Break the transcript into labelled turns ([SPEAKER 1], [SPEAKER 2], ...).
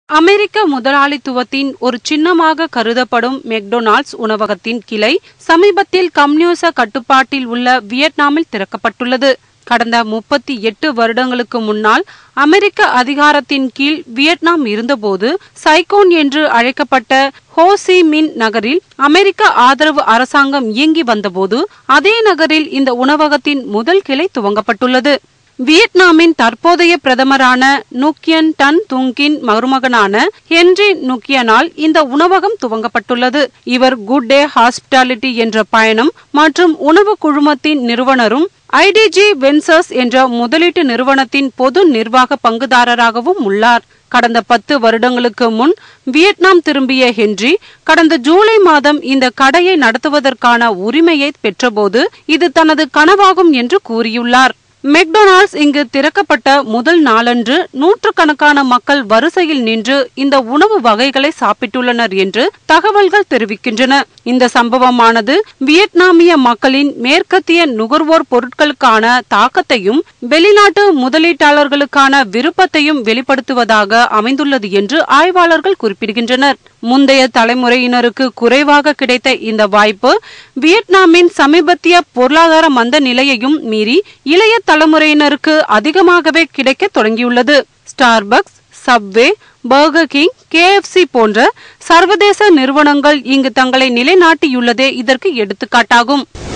[SPEAKER 1] அமெரிக்க முதலாளித்துவத்தின் ஒரு சின்னமாக கருதப்படும் மெக்டொனால்ட்ஸ் உணவகத்தின் கிளை சமீபத்தில் கம்யூனிச கட்டுப்பாட்டில் உள்ள வியட்நாமில் திறக்கப்பட்டுள்ளது கடந்த முப்பத்தி எட்டு வருடங்களுக்கு முன்னால் அமெரிக்க அதிகாரத்தின் கீழ் வியட்நாம் இருந்தபோது சைகோன் என்று அழைக்கப்பட்ட ஹோசி மின் நகரில் அமெரிக்க ஆதரவு அரசாங்கம் இயங்கி வந்தபோது அதே நகரில் இந்த உணவகத்தின் முதல் கிளை துவங்கப்பட்டுள்ளது வியட்நாமின் தற்போதைய பிரதமரான நுக்கியன் டன் துங்கின் மருமகனான ஹென்றி நுக்கியனால் இந்த உணவகம் துவங்கப்பட்டுள்ளது இவர் குட் டே ஹாஸ்பிட்டாலிட்டி என்ற பயணம் மற்றும் உணவு குழுமத்தின் நிறுவனரும் ஐடிஜி வென்சர்ஸ் என்ற முதலீட்டு நிறுவனத்தின் பொது நிர்வாக பங்குதாரராகவும் உள்ளார் கடந்த பத்து வருடங்களுக்கு முன் வியட்நாம் திரும்பிய ஹென்றி கடந்த ஜூலை மாதம் இந்த கடையை நடத்துவதற்கான உரிமையை பெற்றபோது இது தனது கனவாகும் என்று கூறியுள்ளார் மெக்டொனால்ட்ஸ் இங்கு திறக்கப்பட்ட முதல் நாளன்று நூற்றுக்கணக்கான மக்கள் வரிசையில் நின்று இந்த உணவு வகைகளை சாப்பிட்டுள்ளனர் என்று தகவல்கள் தெரிவிக்கின்றன இந்த சம்பவமானது வியட்நாமிய மக்களின் மேற்கத்திய நுகர்வோர் பொருட்களுக்கான தாக்கத்தையும் வெளிநாட்டு முதலீட்டாளர்களுக்கான விருப்பத்தையும் வெளிப்படுத்துவதாக அமைந்துள்ளது என்று ஆய்வாளர்கள் குறிப்பிடுகின்றனர் முந்தைய தலைமுறையினருக்கு குறைவாக கிடைத்த இந்த வாய்ப்பு வியட்நாமின் சமீபத்திய பொருளாதார மந்த நிலையையும் மீறி இளைய தலைமுறையினருக்கு அதிகமாகவே கிடைக்க தொடங்கியுள்ளது Starbucks Subway Burger King KFC போன்ற சர்வதேச நிறுவனங்கள் இங்கு தங்களை நிலைநாட்டியுள்ளதே இதற்கு எடுத்துக்காட்டாகும்